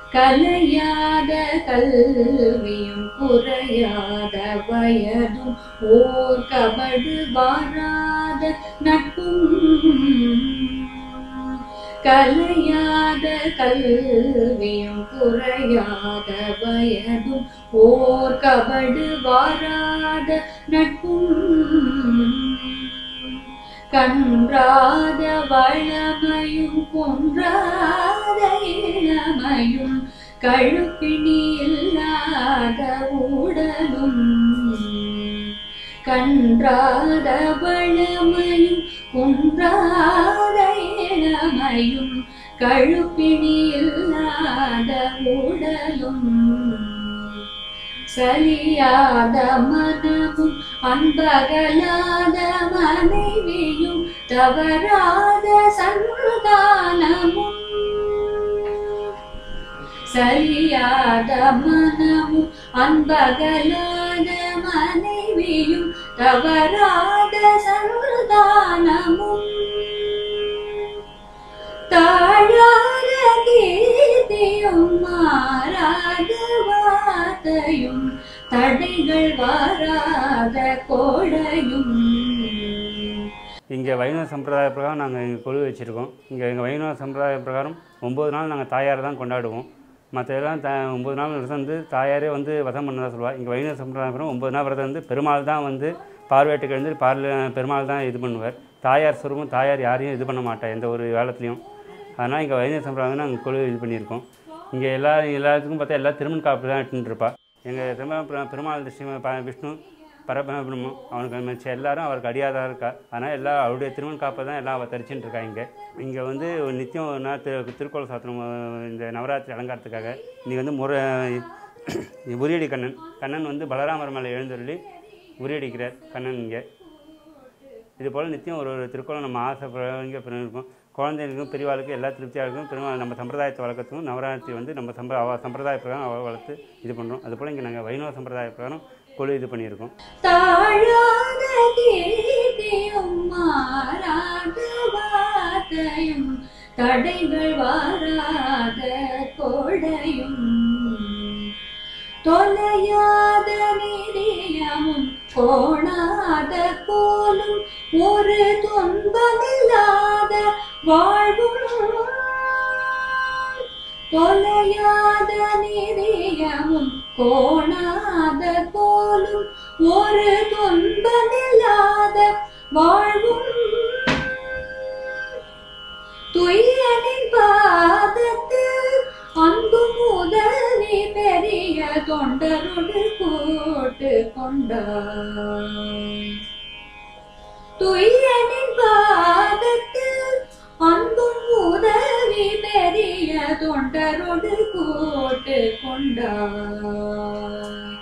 கலையாத கல்வியும் குறையாத வயதும் ஓர் கபடு வாராத நட்பும் கலையாத கல்வியும் குறையாத வயதும் ஓர் கபடு வாராத நட்பும் கன்றாத வளமையும் குன்றாத இளமையும் கழுப்பிணி இல்லாத உடலும் கன்றாத வளமையும் குன்றாத இளமையும் கழுப்பிணி இல்லாத உடலும் சலியாத மனமும் அன்பகலாத மனைவியும் தவறாத சந்தானமும் சலியாத மனமும் அன்பகலாத மனைவியும் தவறாத சந்தானமும் தாழாத கீர்த்தியும் மாறாத வார்த்தையும் தடைகள் வாராத கோடையும் இங்கே வைணவ சம்பிரதாய பிரகாரம் நாங்கள் இங்கே கொழு வச்சுருக்கோம் இங்கே எங்கள் வைணவ சம்பிரதாய பிரகாரம் ஒம்பது நாள் நாங்கள் தாயார் தான் கொண்டாடுவோம் மற்ற எல்லாம் த ஒம்பது நாள் விரதம் வந்து தாயாரே வந்து வதம் பண்ணதான் சொல்லுவாள் இங்கே வைணவ சம்பிரதாய பிரகாரம் ஒம்பது நாள் விரதம் வந்து பெருமாள் தான் வந்து பார்வேட்டுக்கு எழுந்து பார்ல பெருமாள் தான் இது பண்ணுவார் தாயார் சுரூபம் தாயார் யாரையும் இது பண்ண மாட்டா எந்த ஒரு வேலத்துலையும் அதனால் இங்கே வைணவ சம்பிரதாயம் நாங்கள் கொழு இது பண்ணியிருக்கோம் இங்கே எல்லா எல்லாத்துக்கும் பார்த்தா எல்லா திருமண் காப்பு தான் இட்டுன்னு இருப்பா எங்கள் திரும்ப பெருமாள் ஸ்ரீ ப- விஷ்ணு பரபிரம்மம் அவனுக்கு மிச்ச எல்லாரும் அவருக்கு அடியாதான் இருக்கா அதனால் எல்லா அவருடைய திருமண் காப்பை தான் எல்லாம் அவள் தரிச்சுட்டு இருக்கா இங்கே இங்கே வந்து ஒரு நித்தியம் ஒரு நாள் திரு திருக்கோள் சாத்திரம் இந்த நவராத்திரி அலங்காரத்துக்காக இன்றைக்கி வந்து முறை உரியடி கண்ணன் கண்ணன் வந்து பலராமர் மேலே எழுந்தருளி உரியடிக்கிறார் கண்ணன் இங்கே இது போல் நித்தியம் ஒரு ஒரு திருக்குறள் நம்ம ஆசைப்பட இங்கே இருக்கும் குழந்தைகளுக்கும் பெரியவாளுக்கும் எல்லா திருப்தியாக இருக்கும் பெருமாள் நம்ம சம்பிரதாயத்தை வளர்க்கறதுக்கும் நவராத்திரி வந்து நம்ம சம்ப அவ சம்பிரதாய பிரகாரம் அவ வளர்த்து இது பண்ணுறோம் அது போல் இங்கே நாங்கள் வைணவ சம்பிரதாய பிரகாரம் கொழு இது பண்ணியிருக்கோம் தாழாத கீர்த்தியும் மாறாத வார்த்தையும் தடைகள் வாராத கோடையும் தொலையாத நிதியமும் கோணாத கோலும் ஒரு துன்பமில்லாத வாழ்வும் தொலையாத நிதியமும் கோணாத போலும் ஒரு துன்பமில்லாத வாழ்வும் துயனின் பாதத்தில் அன்பும் உதவி பெரிய தொண்டரோடு கூட்டு கொண்டாய் துயனின் பாதத்தில் அன்பும் உதவி பெரிய தொண்டரோடு கூட்டு கொண்டாய்